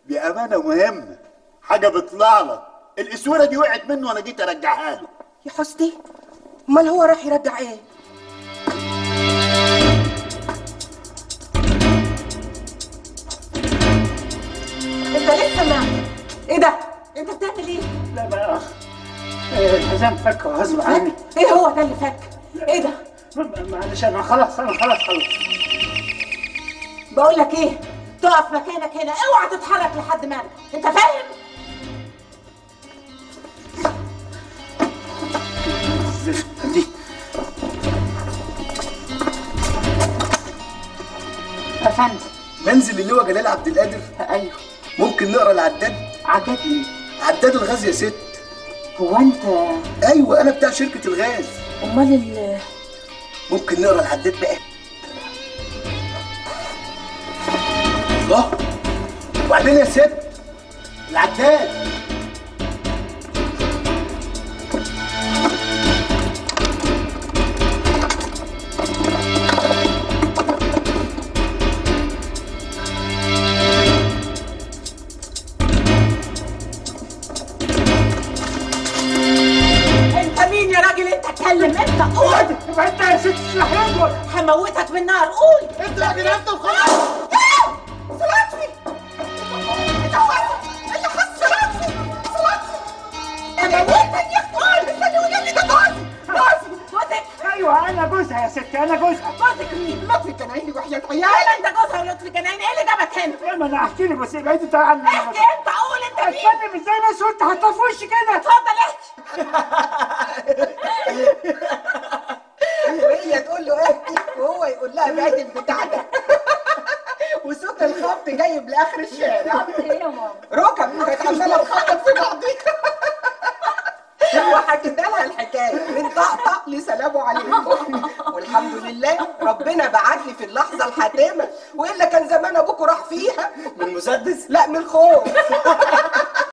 بامانه مهمه حاجه بتطلع لك الاسوره دي وقعت منه وانا جيت ارجعها له يا حسني امال هو راح يرجع ايه انت لسه ما ايه ده انت بتعمل ايه لا بقى آه، الحزام فك غصب عني ايه هو ده اللي فك ايه ده م- معلش انا خلاص انا خلاص خلاص بقول لك ايه تقف مكانك هنا اوعى تتحرك لحد ما أنا. انت فاهم دي يا فندم منزل اللواء جلال عبد القادر ايوه ممكن نقرا العداد عداد ايه عداد الغاز يا ست هو انت ايوه انا بتاع شركه الغاز امال ال ممكن نقرا العداد بقى الله وبعدين يا ست العداد انت مين يا راجل انت اتكلم انت قول انت يا ست سلاح يكبر هموتك بالنار قول انت يا جدعان انت وخلاص سلطفي انت حاسس انت حاسس سلطفي سلطفي هموتك يا اخوان استني قولي لي ده جوزي جوزي جوزك ايوه انا جوزها يا ست انا جوزها جوزك مين؟ لطفي كان عيني وحياة عيالي انت جوزها ولطفي كان عيني ايه اللي جابك هنا؟ ايه ما انا احكي لك بس ابعدي طبعا عني احكي انت قول انت مين؟ اتكلم ازاي بس وانت حاطاه في وشي كده اتفضل احكي وهي تقول له احكي وهو يقول لها بعد البتاع ده وصوت الخبط جايب لاخر الشارع ايه يا ماما؟ ركب كانت عماله تخبط في بعضيها وحكيت لها الحكايه من طقطق لسلام عليكم والحمد لله ربنا بعت لي في اللحظه الحاسمه والا كان زمان ابوكوا راح فيها من مسدس لا من الخوف